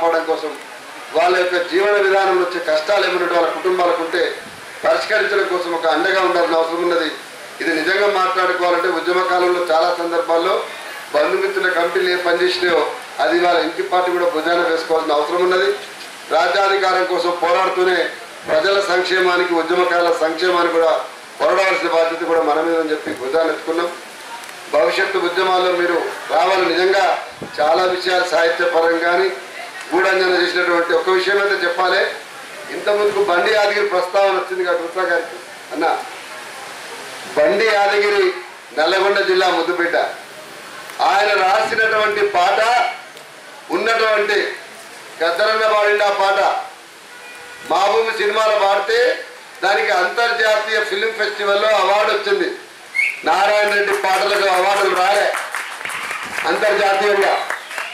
కాపాడడం కోసం వాళ్ళ యొక్క జీవన విధానంలో వచ్చే కష్టాలు ఏమైనా వాళ్ళ కుటుంబాలకు ఉంటే పరిష్కరించడం కోసం ఒక అండగా ఉండాల్సిన అవసరం ఉన్నది ఇది నిజంగా మాట్లాడుకోవాలంటే ఉద్యమ కాలంలో చాలా సందర్భాల్లో బంధుమిత్రుల కంపెనీలు ఏ పనిచేసినాయో అది వాళ్ళ ఇంటి పార్టీ కూడా భుజాన వేసుకోవాల్సిన అవసరం ఉన్నది రాజ్యాధికారం కోసం పోరాడుతూనే ప్రజల సంక్షేమానికి ఉద్యమకాల సంక్షేమానికి కూడా పోరాడవలసిన బాధ్యత కూడా మన మీద అని చెప్పి భుజాన్ని ఎత్తుకున్నాం భవిష్యత్తు ఉద్యమాల్లో మీరు రావాలి నిజంగా చాలా విషయాలు సాహిత్యపరంగా కానీ గూఢంజన చేసినటువంటి ఒక విషయం అయితే చెప్పాలి ఇంత ముందుకు బండి యాదగిరి ప్రస్తావన వచ్చింది కదా రుత్రా గారికి అన్న బండి యాదగిరి నల్లగొండ జిల్లా ముద్దుబిడ్డ ఆయన రాసినటువంటి పాట ఉన్నటువంటి గద్దరన్న పాడిన ఆ పాట మా భూమి సినిమాలో పాడితే దానికి అంతర్జాతీయ ఫిల్మ్ ఫెస్టివల్లో అవార్డు వచ్చింది నారాయణ రెడ్డి పాటలకు అవార్డులు రాలే అంతర్జాతీయంగా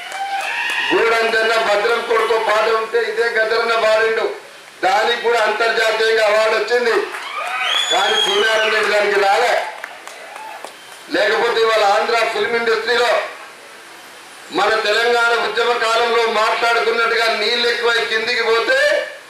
గూడంజన్న భద్రం కొడుకో పాట ఉంటే ఇదే గద్దరన్న పాడిండు దానికి కూడా అంతర్జాతీయంగా అవార్డు వచ్చింది కానీ శ్రీనారాయణ రెడ్డి దానికి రాలే లేకపోతే ఇవాళ ఆంధ్ర ఫిల్మ్ ఇండస్ట్రీలో మన తెలంగాణ ఉద్యమ కాలంలో మాట్లాడుకున్నట్టుగా నీళ్ళు ఎక్కువై కిందికి పోతే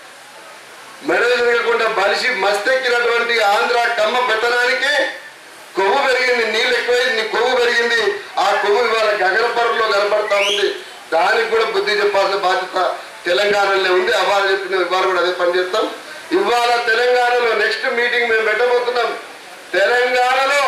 మెడలు తిరగకుండా బలిసి మస్తెక్కినటువంటి ఆంధ్ర కమ్మ పెత్తనానికి కొవ్వు పెరిగింది నీళ్ళు ఎక్కువైంది కొవ్వు పెరిగింది ఆ కొవ్వు ఇవాళ గగనపరంలో కనపడతా ఉంది దానికి కూడా బుద్ధి చెప్పాల్సిన బాధ్యత తెలంగాణలో ఉంది అవాళ చెప్పిన ఇవాళ కూడా అదే పని చేస్తాం ఇవాళ తెలంగాణలో నెక్స్ట్ మీటింగ్ మేము పెట్టబోతున్నాం తెలంగాణలో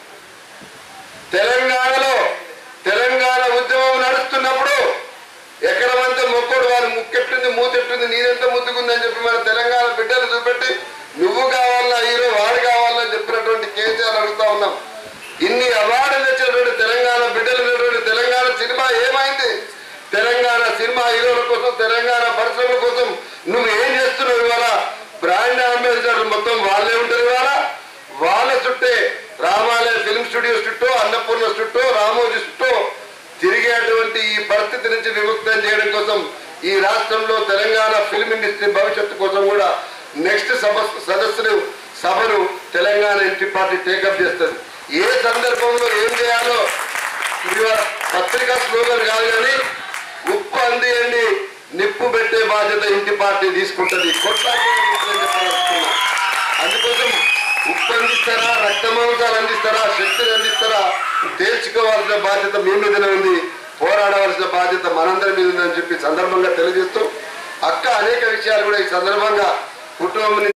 తెలంగాణలో తెలంగాణ ఉద్యమం నడుస్తున్నప్పుడు ఎక్కడమంతా మొక్కడు వారు ముక్కెట్టుంది మూతెట్టుంది నీరెంత ముద్దుకుందని చెప్పి మన తెలంగాణ బిడ్డలు చూపెట్టి నువ్వు కావాలా హీరో వాడు కావాలని చెప్పినటువంటి కేసీఆర్ అడుగుతా ఉన్నాం ఇన్ని అవార్డులు తెచ్చినటువంటి తెలంగాణ బిడ్డలు ఉన్నటువంటి తెలంగాణ సినిమా ఏమైంది తెలంగాణ సినిమా హీరోల కోసం తెలంగాణ పరిశ్రమల కోసం నువ్వు ఏం చేస్తున్నావు ఇవాళ బ్రాండ్ అంబాసిడర్ మొత్తం వాళ్ళే ఉంటారు ఇవాళ వాళ్ళ చుట్టే రామాలయ ఫిల్మ్ స్టూడియోస్ చుట్టూ అన్నపూర్ణ చుట్టూ రామోజీ చుట్టూ తిరిగేటువంటి ఈ పరిస్థితి నుంచి విముక్తం చేయడం కోసం ఈ రాష్ట్రంలో తెలంగాణ ఫిల్మ్ ఇండస్ట్రీ భవిష్యత్తు కోసం కూడా నెక్స్ట్ సభ సదస్సులు సభను తెలంగాణ ఇంటి పార్టీ టేకప్ చేస్తుంది ఏ సందర్భంలో ఏం చేయాలో ఇవాళ పత్రికా స్లోగన్ కాదు కానీ ఉప్పు అందియండి నిప్పు పెట్టే బాధ్యత ఇంటి పార్టీ తీసుకుంటుంది కొట్లాడి అందుకోసం ఉప్పు అందిస్తారా రక్త మాంసాలు అందిస్తారా శక్తిని అందిస్తారా తేల్చుకోవాల్సిన బాధ్యత మీ మీదనే ఉంది పోరాడవలసిన బాధ్యత మనందరి మీద ఉందని చెప్పి సందర్భంగా తెలియజేస్తూ అక్క అనేక విషయాలు కూడా ఈ సందర్భంగా కుటుంబం